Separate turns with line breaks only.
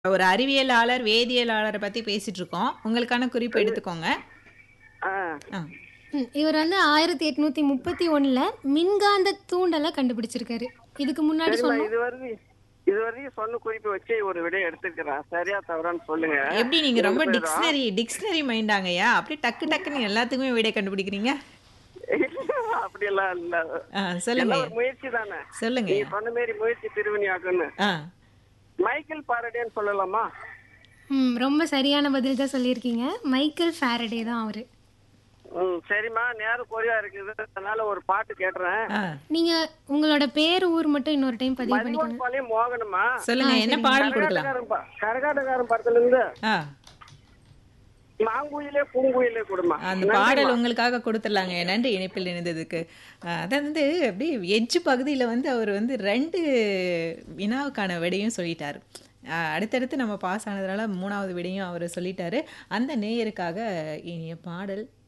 ஒரு அறிவியலாளர், வேதியியலாளர பத்தி பேசிட்டு இருக்கோம். உங்களுக்கான குறிப்பு எடுத்துக்கோங்க.
ஆ
ஆ.
ம், இவர் வந்து 1831ல மின்காந்த தூண்டலை கண்டுபிடிச்சிருக்காரு. இதுக்கு முன்னாடி
சரிம்மா
சொன்னோம்.
இது வரைக்கும் இது வரைக்கும் சொன்ன குறிப்பு வச்சு ஒரு விடை எடுத்துக்கிறேன் சரியா தவறான்னு சொல்லுங்க
எப்படி நீங்க ரொம்ப
ரெண்டு பேரும்.
டிக்ஷனரி டிக்ஷனரி மைண்டாங்கய்யா அப்படியே டக்கு டக்குன்னு எல்லாத்துக்குமே விடை கண்டுபிடிக்கிறீங்க
அப்படியெல்லாம் இல்ல
ஆ, சொல்லுங்க
எல்லாம் ஒரு முயற்சி தானே
சொல்லுங்க
நீங்க சொன்ன மாதிரி முயற்சி திருவணியாக்குன்னு
ஆ
மைக்கேல் பாரடேன்னு சொல்லலாமா
ம், ரொம்ப சரியான பதில் தான் சொல்லியிருக்கீங்க. மைக்கேல் ஃபாரடே தான் அவரு.
ம் சரிம்மா நேரம் குறைவா இருக்குது அதனால ஒரு பாட்டு கேட்டுறேன்
ஆ
நீங்க உங்களோட பேர் ஊர் மட்டும் இன்னொரு டைம் பதிவு பண்ணிக்கோங்க.
மதிகோட்பாளையம் மோகனமா
சொல்லுங்க என்ன பாடல் கொடுக்கலாம்
கரகாட்டக்காரன் பா- கரகாட்டக்காரன் படத்துல இருந்து
ஆ
மாங்குயிலே பூங்குயிலே கொடுமா
அந்த பாடல் உங்களுக்காக கொடுத்துடலாங்க நன்றி இணைப்பில் இணைந்ததுக்கு அஹ் அதான் வந்து அப்படியே எட்ஜ் பகுதியில் வந்து அவர் வந்து ரெண்டு வினாவுக்கான விடையும் சொல்லிட்டாரு அஹ் அடுத்தடுத்து நம்ம பாஸ் ஆனதுனால மூணாவது விடையும் அவர் சொல்லிட்டாரு அந்த நேயருக்காக இனிய பாடல்